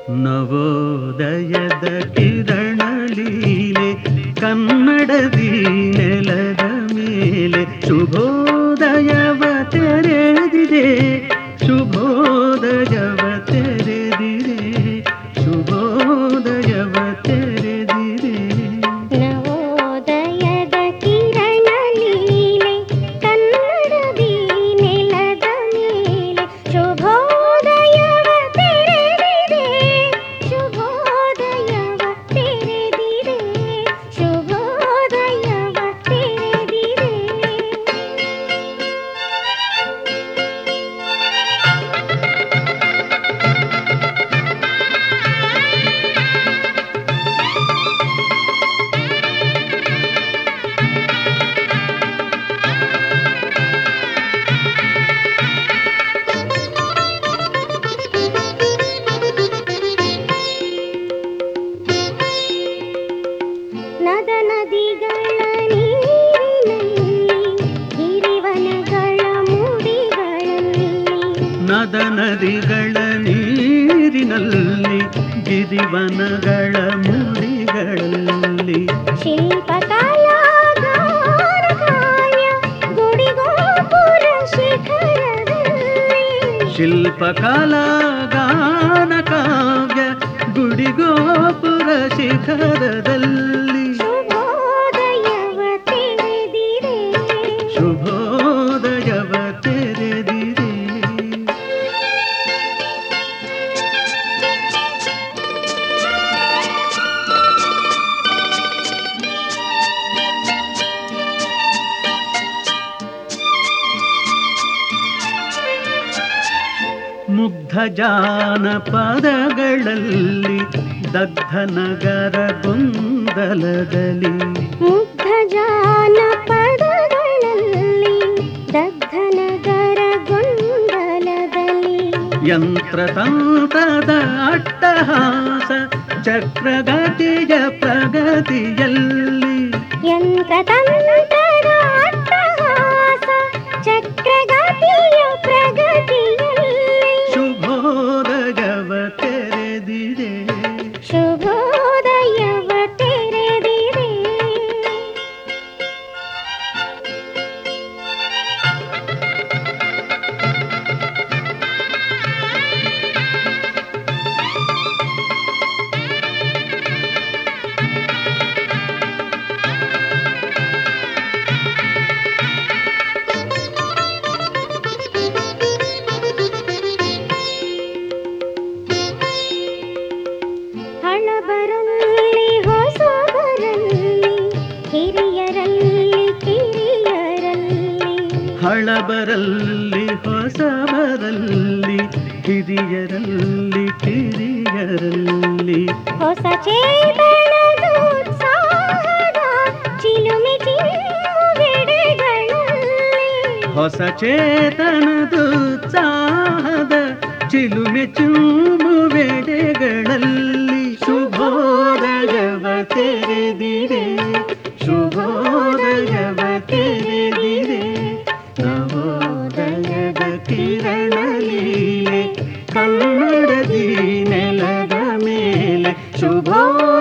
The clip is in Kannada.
ನವೋದಯದ ಕಿರಣ ಲೀಲೆ ಕನ್ನಡದಿ ನೆಲದ ಮೇಲೆ ಶುಭೋದಯವ ತೆರೆದಿದೆ ಶುಭೋದಯವ ತೆರೆದಿದೆ ಶುಭೋದಯವ ತೆರೆದಿದೆ ನವೋದಯದ ಕಿರಣ ಲೀಲೆ ಕನ್ನಡದಿ ನೆಲದ ಮೇಲೆ ಶುಭೋದಯವ ತೆರೆದಿದೆ ಶುಭೋದಯವ ತೆರೆದಿದೆ ಶುಭೋದಯವ ತೆರೆದಿದೆ ನದ ನದಿಗಳ ನೀರಿನಲ್ಲಿ ಗಿರಿವನಗಳ ಮುಡಿಗಳಲ್ಲಿ ನದ ನದಿಗಳ ನೀರಿನಲ್ಲಿ ಗಿರಿವನಗಳ ಮುಡಿಗಳಲ್ಲಿ ಶಿಲ್ಪಕಲಾ ಗಾನಕಾರ್ಯ ಗುಡಿಗೋಪುರ ಶಿಖರದಲ್ಲಿ ಶಿಲ್ಪಕಲಾ ಗಾನ ಕಾವ್ಯ ಗುಡಿಗೋಪುರ ಶಿಖರದಲ್ಲಿ ಶುಭೋದಯವ ತೆರೆದಿದೆ ಶುಭೋದಯವ ತೆರೆದಿದೆ ಮುಗ್ಧ ಜಾನಪದಗಳಲ್ಲಿ ದಗ್ಧ ನಗರ ಗೊಂದಲದಲ್ಲಿ ಮುಗ್ಧ ಜಾನಪದಗಳಲ್ಲಿ ದಗ್ಧ ನಗರ ಗೊಂದಲದಲ್ಲಿ ಯಂತ್ರತಂತ್ರದ ಅಟ್ಟಹಾಸ ಚಕ್ರಗತಿಯ ಪ್ರಗತಿಯಲ್ಲಿ ಯಂತ್ರತಂತ್ರದ ಅಟ್ಟಹಾಸ ಚಕ್ರಗತಿಯ ಪ್ರಗತಿಯಲ್ಲಿ ಶುಭೋದಯವ ತೆರೆದಿದೆ ಶುಭೋದಯವ ತೆರೆದಿದೆ ಹಳಬರಲ್ಲಿ ಹೊಸಬರಲ್ಲಿ ಹಿರಿಯರಲ್ಲಿ ಕಿರಿಯರಲ್ಲಿ ಹಳಬರಲ್ಲಿ ಹೊಸಬರಲ್ಲಿ ಹಿರಿಯರಲ್ಲಿ ಕಿರಿಯರಲ್ಲಿ ಹೊಸ ಚೇತನದ ಉತ್ಸಾಹದ ಚಿಲುಮೆ ಚಿಮ್ಮುಗೆಡೆಗಳಲ್ಲಿ ಹೊಸ ಚೇತನದ ಉತ್ಸಾಹದ ಚಿಲುಮೆ ಚುಮ್ಮುವೆಡೆಗಳಲ್ಲಿ ಶುಭೋದಯವ ತೆರೆದಿದೆ ಶುಭೋದಯವ ತೆರೆದಿದೆ ನವೋದಯದ ಕಿರಣ ಲೀಲೆ ಕನ್ನಡದಿ ನೆಲದ ಮೇಲೆ ಶುಭೋ